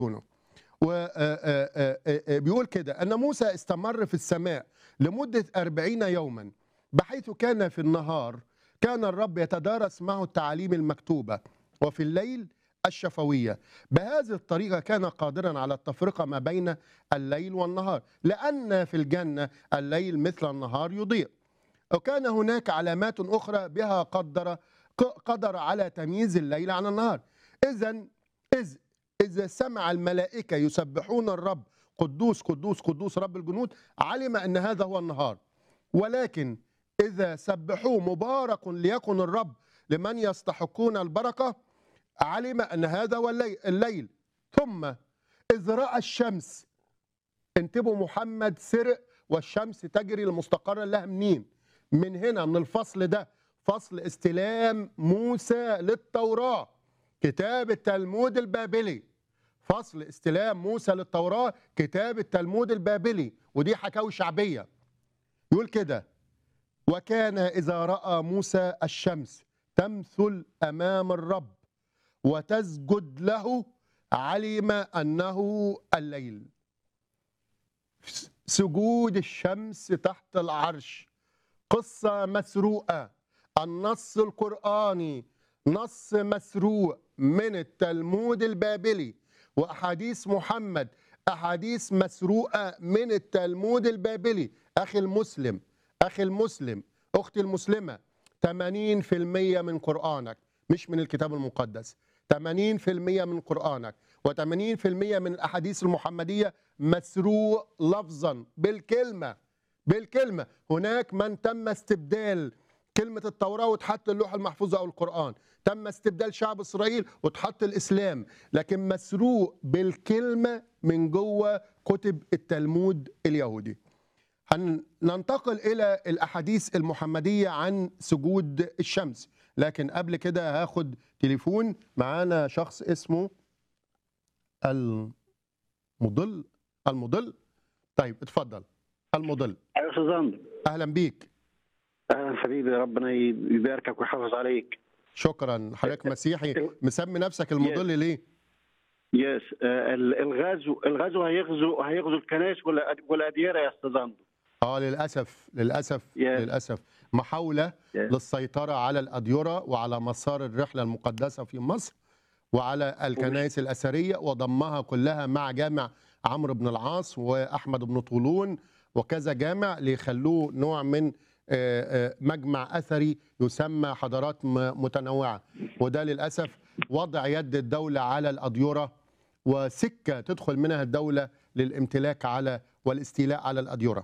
يسكنوا وبيقول كده أن موسى استمر في السماء لمدة أربعين يوما بحيث كان في النهار كان الرب يتدارس معه التعاليم المكتوبة وفي الليل الشفوية بهذه الطريقة كان قادرا على التفرقة ما بين الليل والنهار لأن في الجنة الليل مثل النهار يضيء وكان هناك علامات أخرى بها قدر قدر على تمييز الليل عن النهار إذا إذ إذا سمع الملائكة يسبحون الرب قدوس قدوس قدوس رب الجنود علم أن هذا هو النهار ولكن إذا سبحوه مبارك ليكن الرب لمن يستحقون البركة علم أن هذا هو الليل, الليل. ثم إذ رأى الشمس انتبهوا محمد سرق والشمس تجري لمستقر لها منين من هنا من الفصل ده فصل استلام موسى للتوراة كتاب التلمود البابلي فصل استلام موسى للتوراة كتاب التلمود البابلي ودي حكاوي شعبية يقول كده وكان إذا رأى موسى الشمس تمثل أمام الرب وتسجد له علم أنه الليل سجود الشمس تحت العرش قصة مسروقة النص القرآني نص مسروق من التلمود البابلي وأحاديث محمد أحاديث مسروقة من التلمود البابلي أخي المسلم أخي المسلم أختي المسلمة 80% من قرآنك مش من الكتاب المقدس 80% من قرآنك و80% من الأحاديث المحمدية مسروق لفظا بالكلمة بالكلمة هناك من تم استبدال كلمة التوراة وتحط اللوح المحفوظ أو القرآن تم استبدال شعب إسرائيل وتحط الإسلام لكن مسروق بالكلمة من جوه كتب التلمود اليهودي هننتقل إلى الأحاديث المحمدية عن سجود الشمس لكن قبل كده هاخد تليفون معانا شخص اسمه المضل المضل طيب اتفضل المضل يا استاذ اندرو اهلا بيك اهلا حبيبي ربنا يباركك ويحافظ عليك شكرا حضرتك مسيحي مسمي نفسك المضل ليه يس آه، ال- الغزو الغزو هيغزو هيغزو الكنائس ولا ولا اديره يا استاذ اندرو اه للاسف للاسف Yes. للاسف محاوله Yes. للسيطره على الاديره وعلى مسار الرحله المقدسه في مصر وعلى الكنائس الاثريه وضمها كلها مع جامع عمرو بن العاص واحمد بن طولون وكذا جامع ليخلوه نوع من آه، آه، مجمع اثري يسمى حضارات م- متنوعه وده للاسف وضع يد الدوله على الاديره وسكه تدخل منها الدوله للامتلاك على والاستيلاء على الاديره.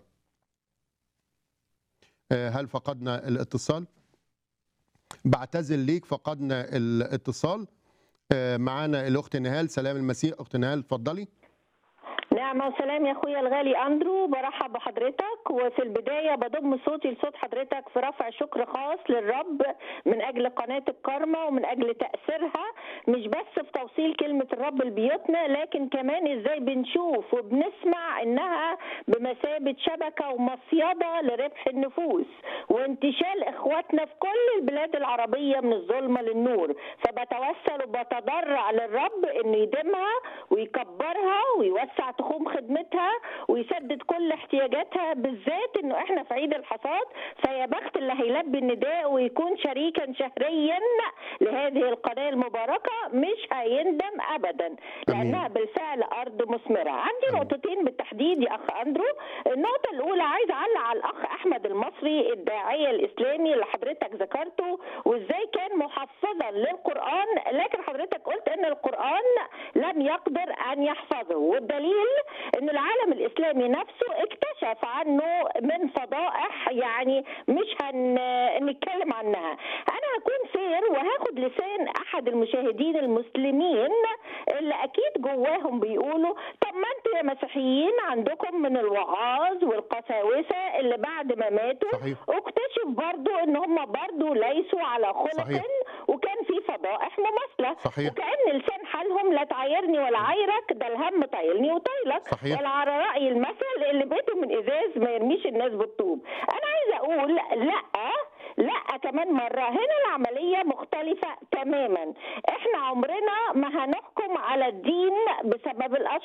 آه، هل فقدنا الاتصال؟ بعتذر ليك فقدنا الاتصال آه، معانا الاخت نهال سلام المسيح اخت نهال اتفضلي نعمة وسلام يا اخويا الغالي اندرو برحب بحضرتك وفي البداية بضم صوتي لصوت حضرتك في رفع شكر خاص للرب من اجل قناة الكرمة ومن اجل تأثيرها مش بس في توصيل كلمة الرب لبيوتنا لكن كمان ازاي بنشوف وبنسمع انها بمثابة شبكة ومصيدة لربح النفوس وانتشال اخواتنا في كل البلاد العربية من الظلمة للنور فبتوسل وبتضرع للرب انه يديمها ويكبرها ويوسع تخوم خدمتها ويسدد كل احتياجاتها بالذات انه احنا في عيد الحصاد فيا بخت اللي هيلبي النداء ويكون شريكا شهريا لهذه القناه المباركه مش هيندم ابدا لانها بالفعل ارض مثمره عندي نقطتين بالتحديد يا اخ اندرو النقطه الاولى عايز اعلق على الاخ احمد المصري الداعيه الاسلامي اللي حضرتك ذكرته وازاي كان محفظا للقران لكن حضرتك قلت ان القران لم يقدر ان يحفظه والدليل ان العالم الاسلامي نفسه اكتشف عنه من فضائح يعني مش هنتكلم عنها انا هكون فير وهاخد لسان احد المشاهدين المسلمين اللي اكيد جواهم بيقولوا طب ما انتوا يا مسيحيين عندكم من الوعاظ والقساوسه اللي بعد ما ماتوا صحيح. اكتشف برضو ان هم برضو ليسوا على خلق صحيح. وكان في فضائح مماثله صحيح. وكان لسان حالهم لا تعايرني ولا عايرك ده الهم طايلني وطايلك صحيح. ولا على راي المثل اللي بيته من ازاز ما يرميش الناس بالطوب انا عايزه اقول لا لا كمان مره هنا العمليه مختلفه تماما احنا عمرنا ما هنحكم على الدين بسبب الاشخاص